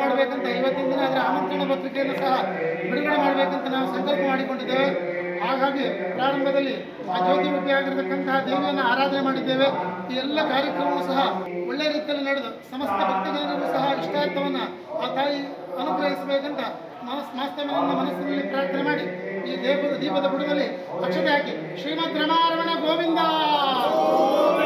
ಮಾಡಬೇಕಂತ ಇವತ್ತಿನ ದಿನ ಅದರ ಆಮಂತ್ರಣ ಪತ್ರಿಕೆಯನ್ನು ಸಹ ಬಿಡುಗಡೆ ಮಾಡಬೇಕಂತ ನಾವು ಸಂಕಲ್ಪ ಮಾಡಿಕೊಂಡಿದ್ದೇವೆ ಹಾಗಾಗಿ ಪ್ರಾರಂಭದಲ್ಲಿ ಆ ಜ್ಯೋತಿ ರೂಪಿಯಾಗಿರತಕ್ಕಂತಹ ದೇವಿಯನ್ನು ಆರಾಧನೆ ಮಾಡಿದ್ದೇವೆ ಈ ಎಲ್ಲ ಕಾರ್ಯಕ್ರಮವೂ ಸಹ ಒಳ್ಳೆಯ ರೀತಿಯಲ್ಲಿ ನಡೆದು ಸಮಸ್ತ ಭಕ್ತಜನರಿಗೂ ಸಹ ಇಷ್ಟಾರ್ಥವನ್ನು ಆ ತಾಯಿ ಅನುಗ್ರಹಿಸಬೇಕಂತ ಮನಸ್ ಮಾಸ್ತವನನ್ನ ಮನಸ್ಸಿನಲ್ಲಿ ಪ್ರಾರ್ಥನೆ ಮಾಡಿ ಈ ದೇವದ ದೀಪದ ಬುಡದಲ್ಲಿ ಅಕ್ಷತೆ ಹಾಕಿ ಶ್ರೀಮದ್ ರಮಾರಮಣ ಗೋವಿಂದ